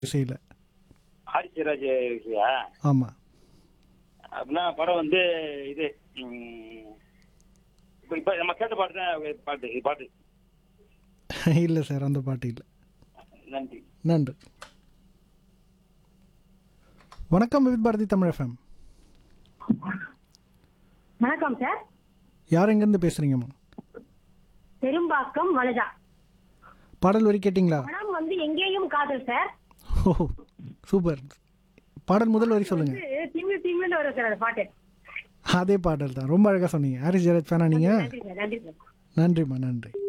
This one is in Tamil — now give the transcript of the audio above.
இசையில் ஆதித்யராஜ் விஷயா ஆமாம் அப்படின்னா படம் வந்து இது ம், இப்ப இப்ப நம்ம கேட்ட பாட்டு தான் பாட்டு இது பாட்டு இல்லை சார் அந்த பாட்டு இல்லை நன்றி நன்றி வணக்கம் வித் பாரதி தமிழ் எஃப்எம் வணக்கம் சார் யார் எங்கேருந்து பேசுகிறீங்கம்மா பெரும்பாக்கம் வனஜா பாடல் வரி கேட்டிங்களா படம் வந்து எங்கேயும் காதல் சார் ஓ சூப்பர் பாடல் முதல் வரி சொல்லுங்கள் இது திம்மி திம்மின்னு வரும் சார் அந்த பாட்டு அதே பாடல் தான் ரொம்ப அழகாக சொன்னீங்க ஹாரிஸ் ஜெயராஜ் ஃபேனா நீங்கள் நன்றி சார் நன்றி சார் நன்றிம்மா நன்றி